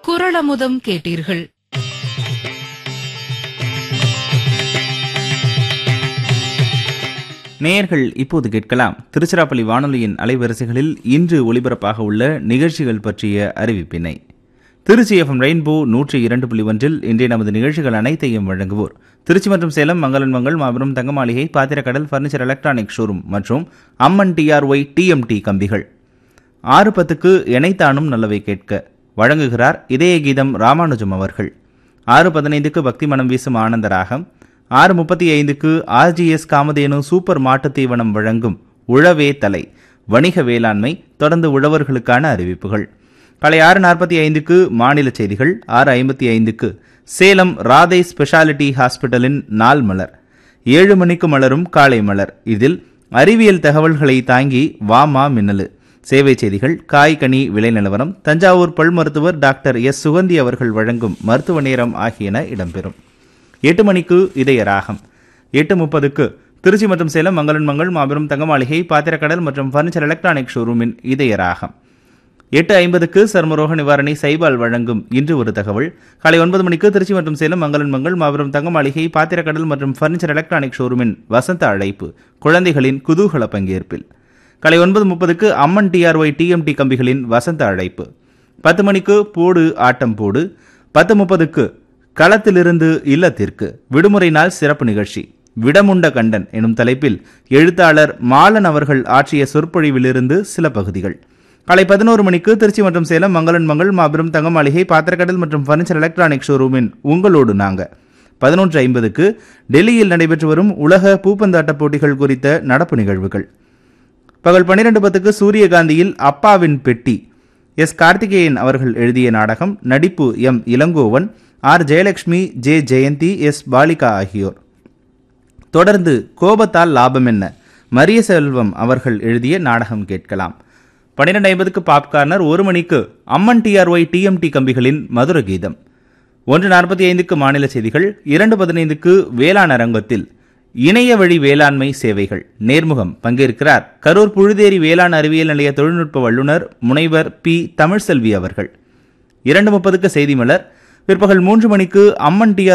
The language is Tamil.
குரளமுதம் கேட்டீர்கள் நேயர்கள் இப்போது கேட்கலாம் திருச்சிராப்பள்ளி வானொலியின் அலைவரிசைகளில் இன்று ஒலிபரப்பாக உள்ள நிகழ்ச்சிகள் பற்றிய அறிவிப்பினை திருச்சி எஃப்எம் ரெயின்போ நூற்றி இரண்டு புள்ளி ஒன்றில் இன்றைய நமது நிகழ்ச்சிகள் அனைத்தையும் வழங்குவோர் திருச்சி மற்றும் சேலம் மங்களன் மங்கள் மாபெரும் தங்க மாளிகை பாத்திரக்கடல் ஃபர்னிச்சர் எலக்ட்ரானிக் ஷோரூம் மற்றும் அம்மன் டிஆர்ஒய் டிஎம்டி கம்பிகள் ஆறு பத்துக்கு இணைத்தானும் நல்லவை கேட்க வழங்குகிறார் இதய கீதம் ராமானுஜம் அவர்கள் ஆறு பதினைந்துக்கு பக்தி மனம் வீசும் ஆனந்த ராகம் ஆறு முப்பத்தி ஐந்துக்கு ஆர்ஜிஎஸ் காமதேனு சூப்பர் மாட்டுத் தீவனம் வழங்கும் உழவே தலை வணிக வேளாண்மை தொடர்ந்து உழவர்களுக்கான அறிவிப்புகள் காலை ஆறு நாற்பத்தி ஐந்துக்கு மாநில செய்திகள் ஆறு ஐம்பத்தி ஐந்துக்கு சேலம் ராதை ஸ்பெஷாலிட்டி ஹாஸ்பிட்டலின் நாள் மலர் ஏழு மணிக்கு மலரும் காலை மலர் இதில் அறிவியல் தகவல்களை தாங்கி வாமா மின்னலு சேவை செய்திகள் காய் கனி விலை நிலவரம் தஞ்சாவூர் பல் மருத்துவர் டாக்டர் எஸ் சுகந்தி அவர்கள் வழங்கும் மருத்துவ நேரம் ஆகியன இடம்பெறும் எட்டு மணிக்கு இதய ராகம் எட்டு முப்பதுக்கு திருச்சி மற்றும் சேலம் மங்களன் மங்கள் மாபெரும் தங்க மாளிகை பாத்திரக்கடல் மற்றும் ஃபர்னிச்சர் எலக்ட்ரானிக் ஷோரூமின் இதய ராகம் எட்டு ஐம்பதுக்கு சர்மரோக நிவாரணி சைபால் வழங்கும் இன்று ஒரு தகவல் காலை ஒன்பது மணிக்கு திருச்சி மற்றும் சேலம் மங்களன் மங்கள் மாபெரும் தங்க மாளிகை பாத்திரக்கடல் மற்றும் ஃபர்னிச்சர் எலக்ட்ரானிக் ஷோரூமின் வசந்த அழைப்பு குழந்தைகளின் குதூகல பங்கேற்பில் காலை ஒன்பது முப்பதுக்கு அம்மன் டிஆர்ஒய் டிஎம்டி கம்பிகளின் வசந்த அழைப்பு பத்து மணிக்கு போடு ஆட்டம் போடு பத்து முப்பதுக்கு களத்திலிருந்து இல்லத்திற்கு விடுமுறை நாள் சிறப்பு நிகழ்ச்சி விடமுண்ட கண்டன் எனும் தலைப்பில் எழுத்தாளர் மாலன் அவர்கள் ஆற்றிய சொற்பொழிவிலிருந்து சில பகுதிகள் காலை பதினோரு மணிக்கு திருச்சி மற்றும் சேலம் மங்களன் மங்கள் மாபெரும் தங்க மாளிகை பாத்திரக்கடல் மற்றும் ஃபர்னிச்சர் எலக்ட்ரானிக் ஷோரூமின் உங்களோடு நாங்க பதினொன்று ஐம்பதுக்கு டெல்லியில் நடைபெற்று வரும் உலக பூப்பந்தாட்ட போட்டிகள் குறித்த நடப்பு நிகழ்வுகள் பகல் பன்னிரண்டு பத்துக்கு சூரியகாந்தியில் அப்பாவின் பெட்டி எஸ் கார்த்திகேயன் அவர்கள் எழுதிய நாடகம் நடிப்பு M Ilangovan R Jayalakshmi J Jayanthi S Balika ஆகியோர் தொடர்ந்து கோபத்தால் லாபம் என்ன மரிய செல்வம் அவர்கள் எழுதிய நாடகம் கேட்கலாம் பன்னிரெண்டு ஐம்பதுக்கு பாப்கார்னர் ஒரு மணிக்கு அம்மன் டிஆர்ஒய் டிஎம்டி கம்பிகளின் மதுர கீதம் ஒன்று நாற்பத்தி ஐந்துக்கு மாநில செய்திகள் இரண்டு பதினைந்துக்கு வேளாண் அரங்கத்தில் இணைய வழி வேளாண்மை சேவைகள் நேர்முகம் பங்கேற்கிறார் கரூர் புழுதேரி வேளாண் அறிவியல் நிலைய தொழில்நுட்ப வல்லுநர் முனைவர் பி தமிழ்செல்வி அவர்கள் இரண்டு முப்பதுக்கு செய்தி மலர் பிற்பகல் மூன்று மணிக்கு அம்மன் டிஆர்